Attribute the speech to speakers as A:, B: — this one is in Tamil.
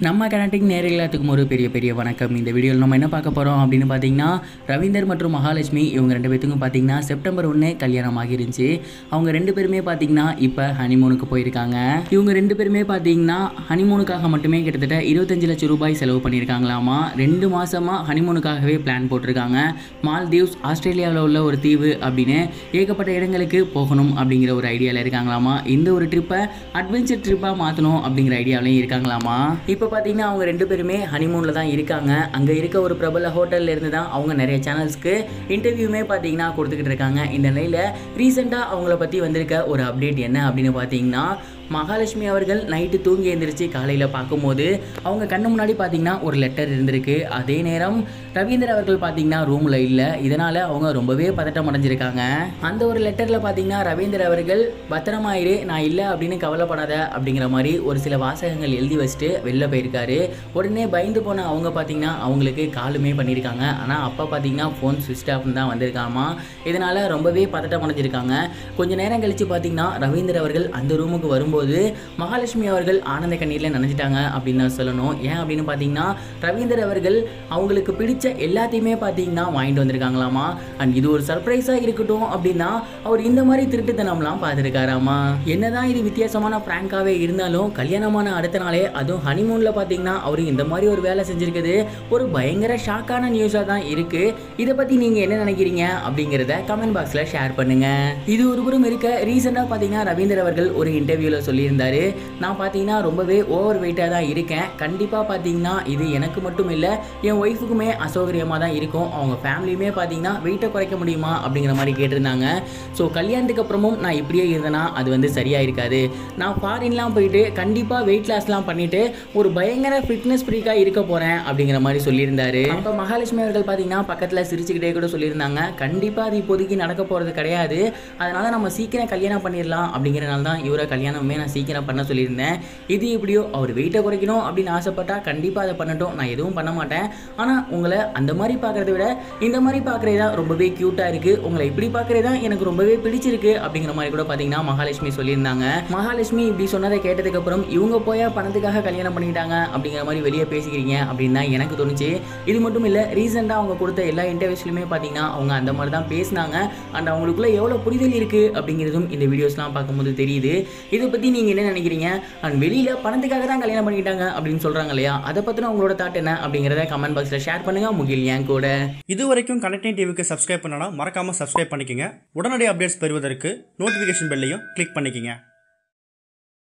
A: நம்ம கனெக்டிங் நேரத்துக்கும் ஒரு பெரிய பெரிய வணக்கம் இந்த வீடியோவில் நம்ம என்ன பார்க்க போகிறோம் அப்படின்னு பார்த்தீங்கன்னா ரவீந்தர் மற்றும் மகாலட்சுமி இவங்க ரெண்டு பேத்துக்கும் பார்த்தீங்கன்னா செப்டம்பர் ஒன்று கல்யாணம் ஆகிருந்துச்சு அவங்க ரெண்டு பேருமே பார்த்தீங்கன்னா இப்போ ஹனிமூனுக்கு போயிருக்காங்க இவங்க ரெண்டு பேருமே பார்த்தீங்கன்னா ஹனிமூனுக்காக மட்டுமே கிட்டத்தட்ட இருபத்தஞ்சு லட்சம் ரூபாய் செலவு பண்ணியிருக்காங்களாமா ரெண்டு மாசமா ஹனிமூனுக்காகவே பிளான் போட்டிருக்காங்க மால்தீவ்ஸ் ஆஸ்திரேலியாவில் உள்ள ஒரு தீவு அப்படின்னு ஏகப்பட்ட இடங்களுக்கு போகணும் அப்படிங்கிற ஒரு ஐடியாவில் இருக்காங்களாமா இந்த ஒரு ட்ரிப்பை அட்வென்ச்சர் ட்ரிப்பாக மாற்றணும் அப்படிங்கிற ஐடியாவிலையும் இருக்காங்களாமா இப்போ பார்த்தீங்கன்னா அவங்க ரெண்டு பேருமே ஹனிமூனில் தான் இருக்காங்க அங்கே இருக்க ஒரு பிரபல ஹோட்டல்ல இருந்து தான் அவங்க நிறைய சேனல்ஸ்க்கு இன்டர்வியூமே பார்த்தீங்கன்னா கொடுத்துக்கிட்டு இருக்காங்க இந்த நிலையில் ரீசெண்டாக அவங்கள பற்றி வந்திருக்க ஒரு அப்டேட் என்ன அப்படின்னு பார்த்தீங்கன்னா மகாலட்சுமி அவர்கள் நைட்டு தூங்கி எழுந்திரிச்சு காலையில் பார்க்கும்போது அவங்க கண்ணு முன்னாடி பார்த்தீங்கன்னா ஒரு லெட்டர் இருந்திருக்கு அதே நேரம் ரவீந்தர் அவர்கள் பார்த்தீங்கன்னா ரூமில் இல்லை இதனால் அவங்க ரொம்பவே பதட்டம் அடைஞ்சிருக்காங்க அந்த ஒரு லெட்டரில் பார்த்தீங்கன்னா ரவீந்தர் அவர்கள் பத்திரமாயிரு நான் இல்லை அப்படின்னு கவலைப்படாத அப்படிங்கிற மாதிரி ஒரு சில வாசகங்கள் எழுதி வச்சுட்டு வெளில போயிருக்காரு உடனே பயந்து போன அவங்க பார்த்தீங்கன்னா அவங்களுக்கு காலுமே பண்ணியிருக்காங்க ஆனால் அப்பா பார்த்தீங்கன்னா ஃபோன் சுவிட்ச் ஆஃப்னு தான் வந்திருக்காமா இதனால் ரொம்பவே பதட்டம் அடைஞ்சிருக்காங்க கொஞ்ச நேரம் கழித்து பார்த்தீங்கன்னா ரவீந்தர் அவர்கள் அந்த ரூமுக்கு வரும்போது மகாலட்சுமி அவர்கள் ஆனந்த கண்ணீரில் நினைச்சிட்டாங்க அப்படின்னு தான் சொல்லணும் ஏன் அப்படின்னு பார்த்தீங்கன்னா ரவீந்தர் அவர்கள் அவங்களுக்கு பிடிச்ச எல்லாத்தையுமே பார்த்தீங்கன்னா வாங்கிட்டு வந்திருக்காங்களாமா அண்ட் இது ஒரு சர்ப்ரைஸாக இருக்கட்டும் அப்படின்னா அவர் இந்த மாதிரி திருட்டுத்தனம்லாம் பார்த்துருக்காராமா என்னதான் இது வித்தியாசமான ப்ராங்காகவே இருந்தாலும் கல்யாணமான அடுத்த நாளே அதுவும் ஹனிமூனில் பார்த்தீங்கன்னா அவர் இந்த மாதிரி ஒரு வேலை செஞ்சுருக்குது ஒரு பயங்கர ஷாக்கான நியூஸாக தான் இருக்குது இதை பற்றி நீங்கள் என்ன நினைக்கிறீங்க அப்படிங்கிறத கமெண்ட் பாக்ஸில் ஷேர் பண்ணுங்கள் இது ஒரு புறம் இருக்க ரீசெண்டாக பார்த்தீங்கன்னா ரவீந்தர் அவர்கள் ஒரு இன்டர்வியூவில் சொல்லியிருந்தாரு நான் பார்த்தீங்கன்னா ரொம்பவே ஓவர் வெயிட்டாக தான் இருக்கேன் கண்டிப்பாக பார்த்தீங்கன்னா இது எனக்கு மட்டும் இல்லை என் ஒய்ஃபுக்குமே அசௌகரியமாக தான் இருக்கும் அவங்க ஃபேமிலியுமே பார்த்தீங்கன்னா வெயிட்டை குறைக்க முடியுமா அப்படிங்கிற மாதிரி கேட்டிருந்தாங்க ஸோ கல்யாணத்துக்கு அப்புறமும் நான் இப்படியே இருந்தேன்னா அது வந்து சரியாக இருக்காது நான் ஃபாரின்லாம் போயிட்டு கண்டிப்பாக வெயிட் லாஸ்லாம் பண்ணிட்டு ஒரு பயங்கர ஃபிட்னஸ் ஃப்ரீக்காக இருக்க போகிறேன் அப்படிங்கிற மாதிரி சொல்லியிருந்தாரு அப்போ மகாலட்சுமி அவர்கள் பார்த்தீங்கன்னா பக்கத்தில் சிரிச்சுக்கிட்டே கூட சொல்லியிருந்தாங்க கண்டிப்பாக அது இப்போதைக்கு நடக்க போகிறது கிடையாது அதனால நம்ம சீக்கிரம் கல்யாணம் பண்ணிடலாம் அப்படிங்கிறனால தான் இவரை கல்யாணமே நான் சீக்கிரம் பண்ண சொல்லியிருந்தேன் இது எப்படியோ அவர் வெயிட்டை குறைக்கணும் அப்படின்னு ஆசைப்பட்டா கண்டிப்பாக அதை பண்ணட்டும் நான் எதுவும் பண்ண மாட்டேன் ஆனால் உங்களை அந்த மாதிரி பார்க்குறத விட இந்த மாதிரி பார்க்குறது தான் ரொம்பவே க்யூட்டாக இருக்குது உங்களை இப்படி பார்க்குறது தான் எனக்கு ரொம்பவே பிடிச்சிருக்கு அப்படிங்கிற மாதிரி கூட பார்த்தீங்கன்னா மகாலட்சுமி சொல்லியிருந்தாங்க மகாலட்சுமி இப்படி சொன்னதை கேட்டதுக்கப்புறம் இவங்க போய் பணத்துக்காக கல்யாணம் பண்ணிக்கிட்டாங்க அப்படிங்கிற மாதிரி வெளியே பேசிக்கிறீங்க அப்படின்னு தான் எனக்கு தோணுச்சு இது மட்டும் இல்லை ரீசெண்டாக அவங்க கொடுத்த எல்லா இன்டர்வியூஸ்லையுமே பார்த்தீங்கன்னா அவங்க அந்த மாதிரி தான் பேசினாங்க அண்ட் அவங்களுக்குள்ள எவ்வளோ புரிதல் இருக்குது அப்படிங்கிறதும் இந்த வீடியோஸ்லாம் பார்க்கும்போது தெரியுது இதை பற்றி நீங்கள் என்ன நினைக்கிறீங்க அண்ட் வெளியில் பணத்துக்காக தான் கல்யாணம் பண்ணிக்கிட்டாங்க அப்படின்னு சொல்கிறாங்க இல்லையா அதை பற்றின உங்களோட தாட் என்ன அப்படிங்கிறத கமெண்ட் பாக்ஸில் ஷேர் பண்ணுங்கள் முகில் என் கூட
B: இது வரைக்கும் கனெக்டிங் டிவிக்கு சப்ஸ்கிரைப் பண்ணனா மறக்காம சப்ஸ்கிரைப் பண்ணிக்கங்க உடனடி அப்டேட்ஸ் பெறுவதற்கு நோட்டிஃபிகேஷன் பெல்லையும் கிளிக் பண்ணிக்கங்க